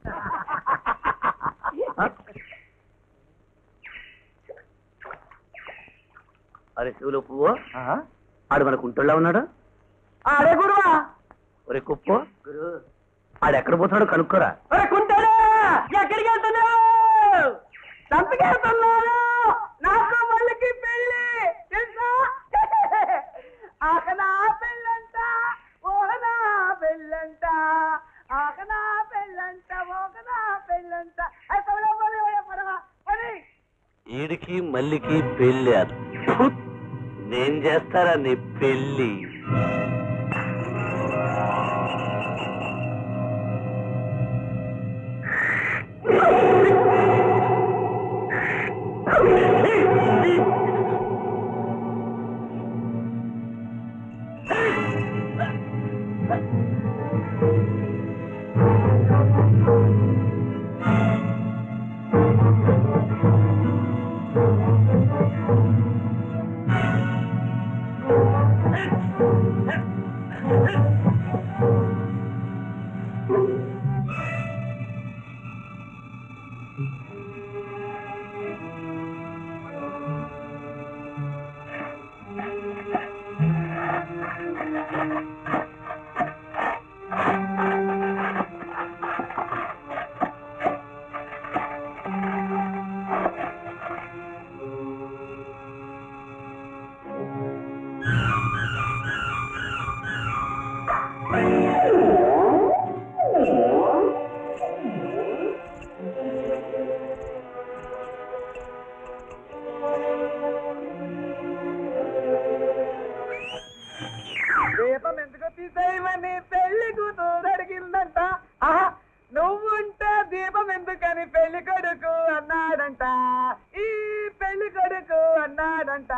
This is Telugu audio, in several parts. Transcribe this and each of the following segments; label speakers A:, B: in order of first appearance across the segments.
A: అరే శివులు పువ్వు ఆడు మన కుంటుల్లో ఉన్నాడు
B: అరే గురువా
A: ఒరే కుప్పు ఆడు ఎక్కడ పోతాడో కనుక్కోరా
B: ఒరే కుంటాడు ఎక్కడికి వెళ్తున్నావు చంపకి వెళ్తున్నాను నాకు మళ్ళీకి పెళ్ళి తెలుసా ఆకనా పెళ్ళంట ఓహనా పెళ్ళంట ఆకనా పెళ్ళంట ఓకనా పెళ్ళంట అయ్ పదరా, పదరా, పదరా, పది.
A: ఈడికి మల్లికి పెళ్ళి అద్భుత్. నేను చేస్తారా నీ పెళ్ళి
B: దీపం ఎందుకు తీసేయమని పెళ్లి కూతురు అడిగిందంట ఆహా నువ్వుంటే దీపం ఎందుకని పెళ్లి కొడుకు అన్నాడంట ఈ పెళ్లి కొడుకు అన్నాడంట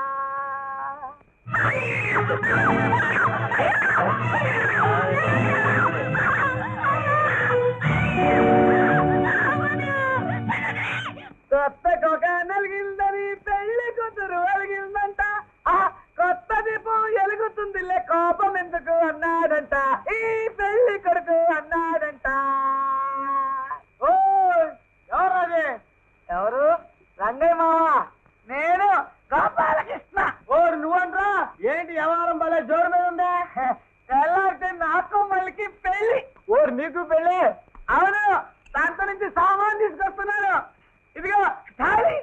B: కొత్త కొక నలిగిందని పెళ్లి కూతురు అడిగిందంట ఆహా కొత్త దీపం ఎలుగుతుందిలే కోపం ఎందుకు అన్నాడంట ఈ పెళ్లి కొడుకు అన్నాడంట ఓ ఎవరది ఎవరు రంగయ్య మామ నేను గోపాలకృష్ణ ఓరు నువ్వంట్రా ఏంటి వ్యవహారం భలే జోరు మీద ఉందా తెల్లారితే నాకు మళ్ళీ పెళ్లి ఓరు నీకు పెళ్లి అవును దాంతో నుంచి సామాన్ తీసుకొస్తున్నాను ఇదిగో ఖాళీ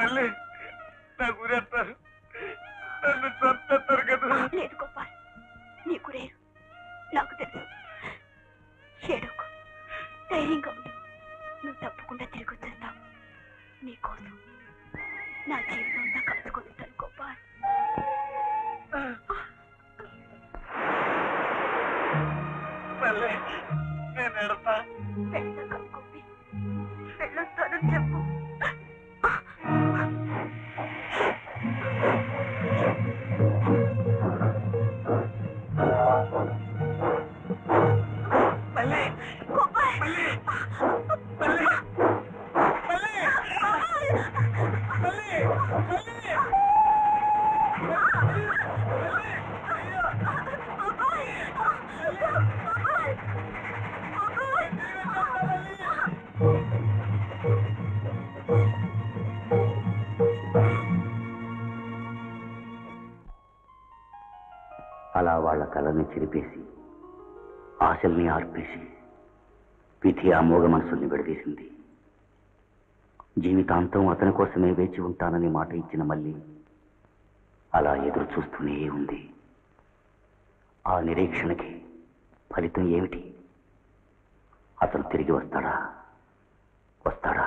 B: మళ్ళీ నా గురేస్తారు నన్ను చంపేస్తారు కదా
C: లేదు గోపాల్ నీకు లేరు నాకు తెలుసు ఏడోకు ధైర్యంగా ఉండు నువ్వు తప్పకుండా తిరిగి వచ్చేస్తావు నీకోసం నా జీవితం అంతా కలుసుకొస్తాను గోపాల్
B: మళ్ళీ నేను ఎడతా
C: పెళ్ళ కనుకోండి వెళ్ళొస్తానని చెప్పు
B: మళ్ళీ
C: గోపాల్
B: మళ్ళీ మళ్ళీ మళ్ళీ మళ్ళీ మళ్ళీ
A: అలా వాళ్ళ కళని చెరిపేసి ఆశల్ని ఆర్పేసి విధి అమోఘ మనసుల్ని విడదీసింది జీవితాంతం అతని కోసమే వేచి ఉంటానని మాట ఇచ్చిన మళ్ళీ అలా ఎదురు చూస్తూనే ఉంది ఆ నిరీక్షణకి ఫలితం ఏమిటి అతను తిరిగి వస్తాడా వస్తాడా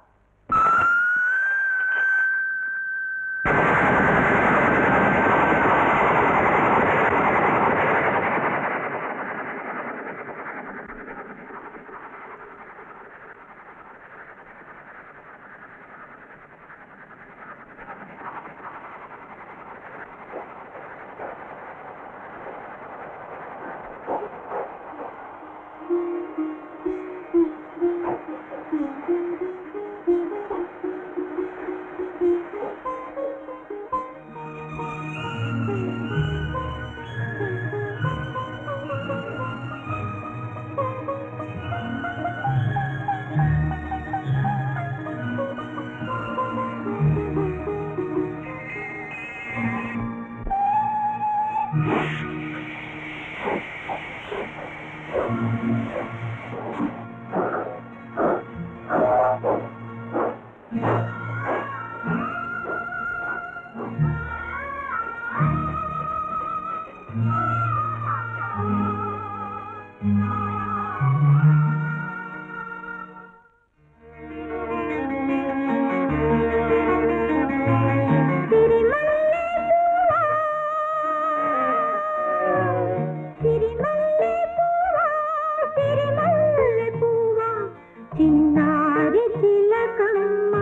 C: చిన్నారి చిలకమ్మ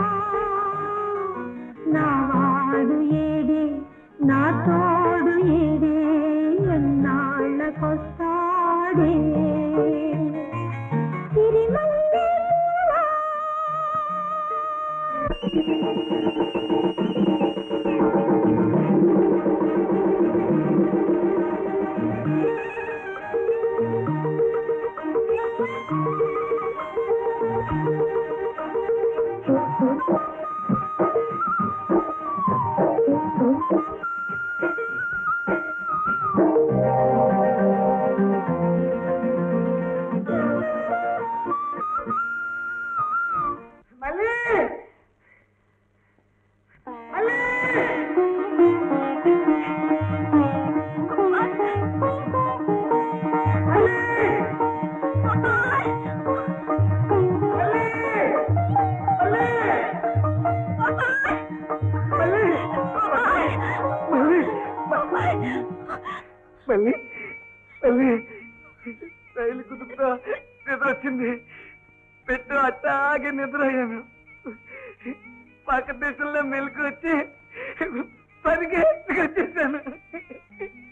C: నా వాడు ఏడే నా తోడు ఏడే ఎన్నాళ్ళకొస్తాడే సిరిమల్లె పువ్వా
B: మళ్ళీ మళ్ళీ మళ్ళీ మళ్ళీ రైలు కుదుపుతా నిద్ర వచ్చింది పెట్టు అట్టాగే నిద్ర అయ్యాను పక్క దేశంలో మెలకు వచ్చి పరిగెత్తుకు వచ్చేసాను